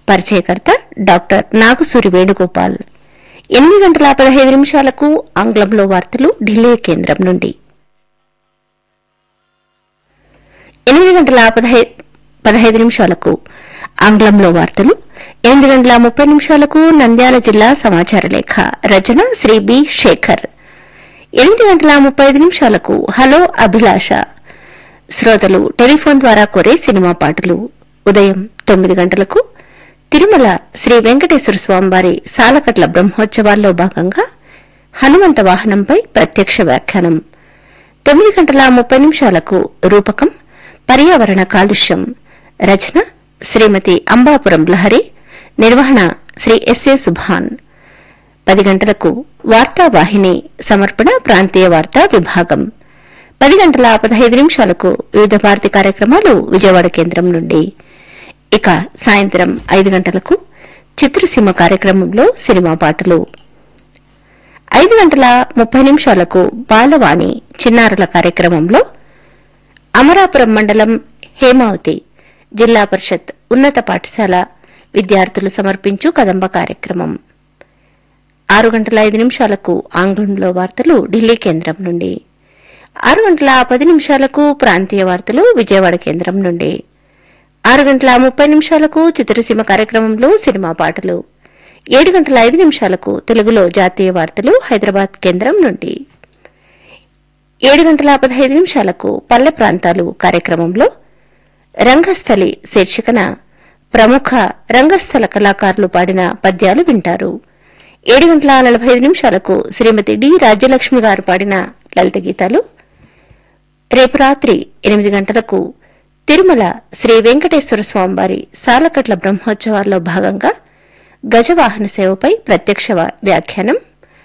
పరిచయకర్త డాక్టర్ నాగసూరి వేణుగోపాల్ ఎనిమిది గంటల పదహైదు నిమిషాలకు ఆంగ్లంలో వార్తలు ఢిల్లీ కేంద్రం నుండి ఎనిమిది గంటల పదహై- పదహైదు నిమిషాలకు ఆంగ్లంలో వార్తలు ఎనిమిది గంటల ముప్పై నిమిషాలకు నంద్యాల జిల్లా సమాచార లేఖ రచన శ్రీ బి శేఖర్ ఎనిమిది గంటల ముప్పై ఐదు నిమిషాలకు హలో అభిలాష శ్రోతలు టెలిఫోన్ ద్వారా కోరే సినిమా పాటలు ఉదయం తొమ్మిది గంటలకు తిరుమల శ్రీ వెంకటేశ్వర స్వామివారి సాలకట్ల బ్రహ్మోత్సవాల్లో భాగంగా హనుమంత వాహనంపై ప్రత్యక్ష వ్యాఖ్యానం తొమ్మిది గంటల ముప్పై నిమిషాలకు రూపకం పర్యావరణ కాలుష్యం రచన శ్రీమతి అంబాపురం లహరి నిర్వహణ శ్రీ ఎస్ఏ సుభాన్ పది గంటలకు వార్తావాహిని సమర్పణ ప్రాంతీయ వార్తా విభాగం పది గంటల పదహైదు నిమిషాలకు వివిధ భారతి కార్యక్రమాలు విజయవాడ కేంద్రం నుండి ఇక సాయంత్రం ఐదు గంటలకు చిత్రసీమ కార్యక్రమంలో సినిమా పాటలు ఐదు గంటల ముప్పై నిమిషాలకు బాలవాణి చిన్నారుల కార్యక్రమంలో అమరాపురం మండలం హేమావతి జిల్లా పరిషత్ ఉన్నత పాఠశాల విద్యార్థులు సమర్పించు కదంబ కార్యక్రమం ఆరు గంటల ఐదు నిమిషాలకు ఆంగ్లంలో వార్తలు ఢిల్లీ కేంద్రం నుండి ఆరు గంటల పది నిమిషాలకు ప్రాంతీయ వార్తలు విజయవాడ కేంద్రం నుండి ఆరు గంటల ముప్పై నిమిషాలకు చిత్రసీమ కార్యక్రమంలో సినిమా పాటలు ఏడు గంటల ఐదు నిమిషాలకు తెలుగులో జాతీయ వార్తలు హైదరాబాద్ కేంద్రం నుండి ఏడు గంటల పదహైదు నిమిషాలకు పల్లె ప్రాంతాలు కార్యక్రమంలో రంగస్థలి శీర్షికన ప్రముఖ రంగస్థల కళాకారులు పాడిన పద్యాలు వింటారు ఏడు గంటల నలభై ఐదు నిమిషాలకు శ్రీమతి డి రాజ్యలక్ష్మి గారు పాడిన లలిత గీతాలు రేపు రాత్రి ఎనిమిది గంటలకు తిరుమల శ్రీ వెంకటేశ్వర స్వామివారి సాలకట్ల బ్రహ్మోత్సవాల్లో భాగంగా గజవాహన సేవపై ప్రత్యక్ష వా- వ్యాఖ్యానం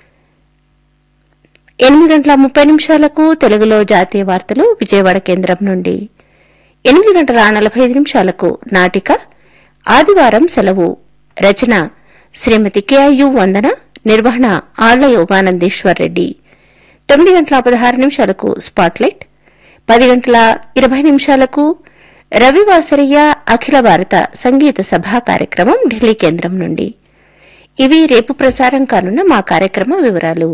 ఎనిమిది గంటల ముప్పై నిమిషాలకు తెలుగులో జాతీయ వార్తలు విజయవాడ కేంద్రం నుండి ఎనిమిది గంటల నలభై ఐదు నిమిషాలకు నాటిక ఆదివారం సెలవు రచన శ్రీమతి కెఐయు వందన నిర్వహణ ఆళ్ల యోగానందేశ్వర్ రెడ్డి తొమ్మిది గంటల పదహారు నిమిషాలకు స్పాట్లైట్ పది గంటల ఇరవై నిమిషాలకు రవివాసరయ్య అఖిల భారత సంగీత సభా కార్యక్రమం ఢిల్లీ కేంద్రం నుండి ఇవి రేపు ప్రసారం కానున్న మా కార్యక్రమ వివరాలు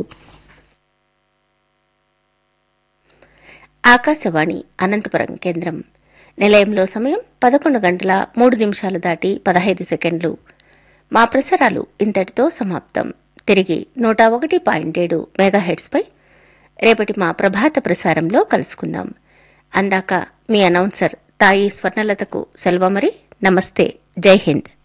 ఆకాశవాణి అనంతపురం కేంద్రం నిలయంలో సమయం పదకొండు గంటల మూడు నిమిషాలు దాటి పదహైదు సెకండ్లు మా ప్రసారాలు ఇంతటితో సమాప్తం తిరిగి నూట ఒకటి పాయింట్ ఏడు మెగాహెడ్స్పై రేపటి మా ప్రభాత ప్రసారంలో కలుసుకుందాం అందాక మీ అనౌన్సర్ తాయి స్వర్ణలతకు సెల్వమరి నమస్తే జై హింద్